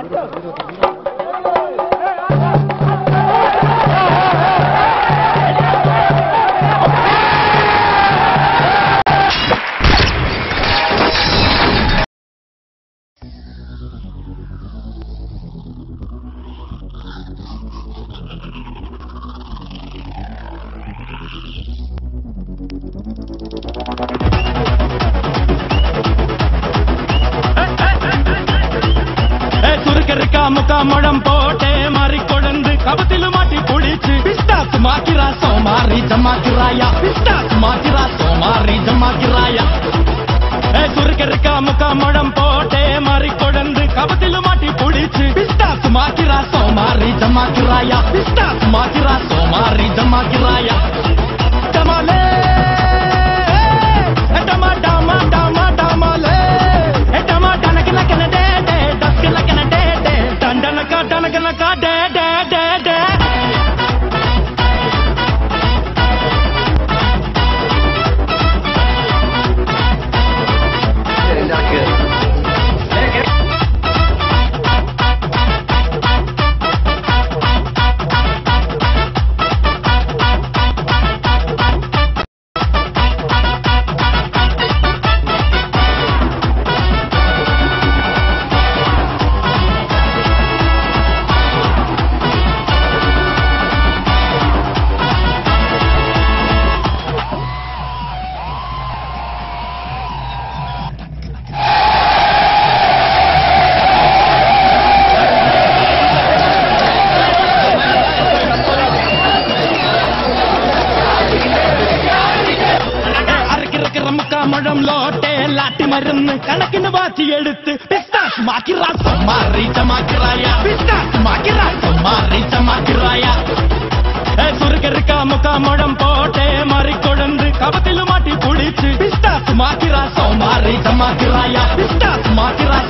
ஏ, சுருக்கருக்கா முக்கா முழம் போட்டே மாறி கொழுந்து கபத்தில மாட்டி புடிச்சு பிஸ்டாஸ் மாக்கிறா சோமாரி ஜமாக்கிறாயா பிஸ்டாஸ் மாக்கிறா சோமாரி ஜமாக்கிறாயா ஏ, சுருக்கருக்கா முக்கா முழம் போட்டே மாறி கொழுந்து கபத்தில மாட்டி புடிச்சு பிஸ்டாஸ் மாக்கிறா சோமாரி ஜமாக்கிறாயா பிஸ்டாஸ் மாக்கிறா சோமாரி ஜமாக்கிறாயா டமாலே ஏ, டமா டமா டமா டமாலே ஏ, டமா டனக்கு நக்கன டே டே டஸ்க்கு நக்கன டே டே டண்டனக்கா டனக்கனக்கா டே டே டே டே அரைக்கிற முக்கா முழம் லோட்டே லாட்டி மருந்து கணக்குன்னு வாச்சி எடுத்து பிஸ்டாஸ் மாக்கிறா சம்மாரி சமாக்கிறாயா பிஸ்டாஸ் மாக்கிறா சம்மாரி சமாக்கிறாயா சுருக்கருக்கா முக்கா முழம் போட்டே மாறி கொழுந்து கபத்தில மாட்டி புடிச்சு பிஸ்டாஸ் மாக்கிறா சோமாரி சமாக்கிறாயா பிஸ்டாஸ் மாக்கிறா